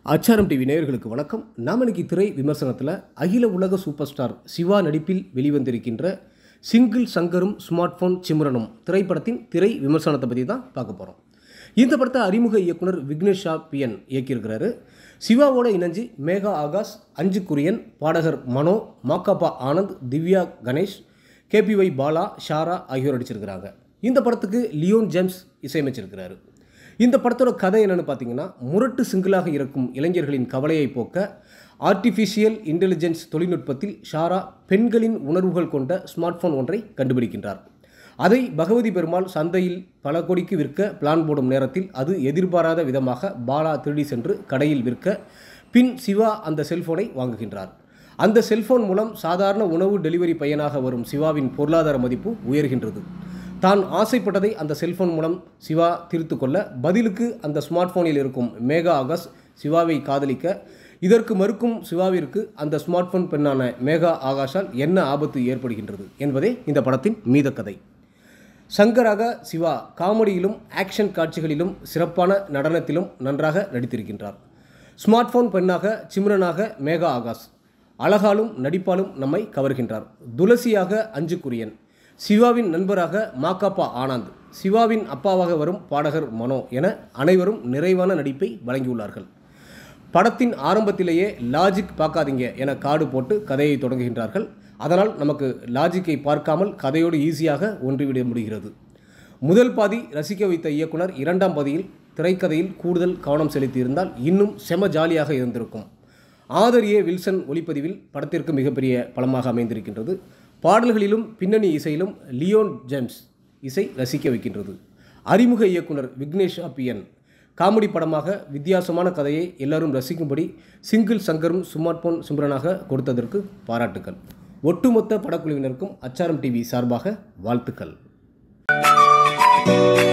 அச்சாரம் டிவி நேயர்களுக்கு வணக்கம் நாம் இன்னைக்கு திரை விமர்சனத்தில் அகில உலக சூப்பர் ஸ்டார் சிவா நடிப்பில் வெளிவந்திருக்கின்ற சிங்கிள் சங்கரும் ஸ்மார்ட் ஃபோன் சிம்ரனும் திரைப்படத்தின் திரை விமர்சனத்தை பற்றி தான் பார்க்க போகிறோம் இந்த படத்தை அறிமுக இயக்குனர் விக்னேஷ் ஷா பிஎன் இயக்கியிருக்கிறாரு சிவாவோட இணைஞ்சு மேகா ஆகாஷ் அஞ்சு குரியன் பாடகர் மனோ மாக்காப்பா ஆனந்த் திவ்யா கணேஷ் கேபிஒய் பாலா ஷாரா ஆகியோர் நடிச்சிருக்கிறாங்க இந்த படத்துக்கு லியோன் ஜேம்ஸ் இசையமைச்சிருக்கிறாரு இந்த படத்தோட கதை என்னன்னு பார்த்தீங்கன்னா முரட்டு சிங்கிளாக இருக்கும் இளைஞர்களின் கவலையை போக்க ஆர்டிஃபிஷியல் இன்டெலிஜென்ஸ் தொழில்நுட்பத்தில் ஷாரா பெண்களின் உணர்வுகள் கொண்ட ஸ்மார்ட் ஃபோன் ஒன்றை கண்டுபிடிக்கின்றார் அதை பகவதி பெருமாள் சந்தையில் பல கோடிக்கு விற்க பிளான் போடும் நேரத்தில் அது எதிர்பாராத விதமாக பாலா திருடி சென்று கடையில் விற்க பின் சிவா அந்த செல்போனை வாங்குகின்றார் அந்த செல்போன் மூலம் சாதாரண உணவு டெலிவரி பையனாக வரும் சிவாவின் பொருளாதார மதிப்பு உயர்கின்றது தான் ஆசைப்பட்டதை அந்த செல்போன் மூலம் சிவா தீர்த்து கொள்ள பதிலுக்கு அந்த ஸ்மார்ட் போனில் இருக்கும் மேகா ஆகாஷ் சிவாவை காதலிக்க இதற்கு மறுக்கும் சிவாவிற்கு அந்த ஸ்மார்ட் போன் பெண்ணான மேகா ஆகாஷால் என்ன ஆபத்து ஏற்படுகின்றது என்பதே இந்த படத்தின் மீதக்கதை சங்கராக சிவா காமெடியிலும் ஆக்ஷன் காட்சிகளிலும் சிறப்பான நடனத்திலும் நன்றாக நடித்திருக்கின்றார் ஸ்மார்ட் போன் பெண்ணாக சிம்ரனாக மேகா ஆகாஷ் அழகாலும் நடிப்பாலும் நம்மை கவர்கின்றார் துளசியாக அஞ்சு குரியன் சிவாவின் நண்பராக மாக்காப்பா ஆனந்த் சிவாவின் அப்பாவாக வரும் பாடகர் மனோ என அனைவரும் நிறைவான நடிப்பை வழங்கியுள்ளார்கள் படத்தின் ஆரம்பத்திலேயே லாஜிக் பார்க்காதீங்க என காடு போட்டு கதையை தொடங்குகின்றார்கள் அதனால் நமக்கு லாஜிக்கை பார்க்காமல் கதையோடு ஈஸியாக ஒன்றிவிட முடிகிறது முதல் பாதி ரசிக்க வைத்த இயக்குனர் இரண்டாம் பாதியில் திரைக்கதையில் கூடுதல் கவனம் செலுத்தியிருந்தால் இன்னும் செம ஜாலியாக இருந்திருக்கும் ஆதர் ஏ வில்சன் ஒளிப்பதிவில் படத்திற்கு மிகப்பெரிய பலமாக அமைந்திருக்கின்றது பாடல்களிலும் பின்னணி இசையிலும் லியோன் ஜேம்ஸ் இசை ரசிக்க வைக்கின்றது அறிமுக இயக்குனர் விக்னேஷ் அப்பியன் காமெடி படமாக வித்தியாசமான கதையை எல்லாரும் ரசிக்கும்படி சிங்கிள் சங்கரும் ஸ்மார்ட் போன் சிம்ரனாக கொடுத்ததற்கு பாராட்டுக்கள் ஒட்டுமொத்த படக்குழுவினருக்கும் அச்சாரம் டிவி சார்பாக வாழ்த்துக்கள்